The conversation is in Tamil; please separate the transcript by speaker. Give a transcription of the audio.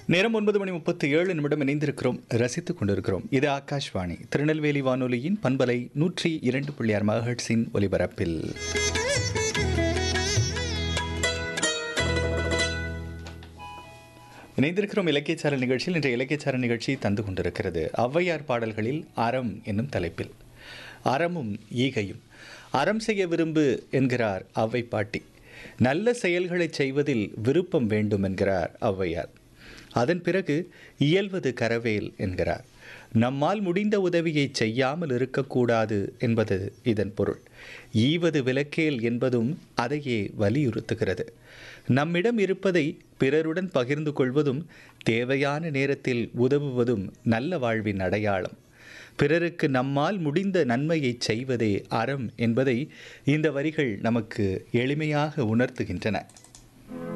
Speaker 1: நேரம் ஒன்பது மணி முப்பத்தி ஏழு நிமிடம் இணைந்திருக்கிறோம் ரசித்துக் கொண்டிருக்கிறோம் இது ஆகாஷ்வாணி திருநெல்வேலி வானொலியின் பண்பலை நூற்றி இரண்டு புள்ளி ஆறு மகட்ஸின் ஒலிபரப்பில் இணைந்திருக்கிறோம் இலக்கியச்சார நிகழ்ச்சியில் இன்றைய இலக்கியச்சார நிகழ்ச்சி தந்து கொண்டிருக்கிறது ஔவையார் பாடல்களில் அறம் என்னும் தலைப்பில் அறமும் ஈகையும் அறம் செய்ய விரும்பு என்கிறார் ஔவை பாட்டி நல்ல செயல்களை செய்வதில் விருப்பம் வேண்டும் என்கிறார் ஔவையார் அதன் பிறகு இயல்வது கரவேல் என்கிறார் நம்மால் முடிந்த உதவியை செய்யாமல் இருக்கக்கூடாது என்பது இதன் பொருள் ஈவது விலக்கேல் என்பதும் அதையே வலியுறுத்துகிறது நம்மிடம் இருப்பதை பிறருடன் பகிர்ந்து கொள்வதும் தேவையான நேரத்தில் உதவுவதும் நல்ல வாழ்வின் அடையாளம் பிறருக்கு நம்மால் முடிந்த நன்மையை செய்வதே அறம் என்பதை இந்த வரிகள் நமக்கு எளிமையாக உணர்த்துகின்றன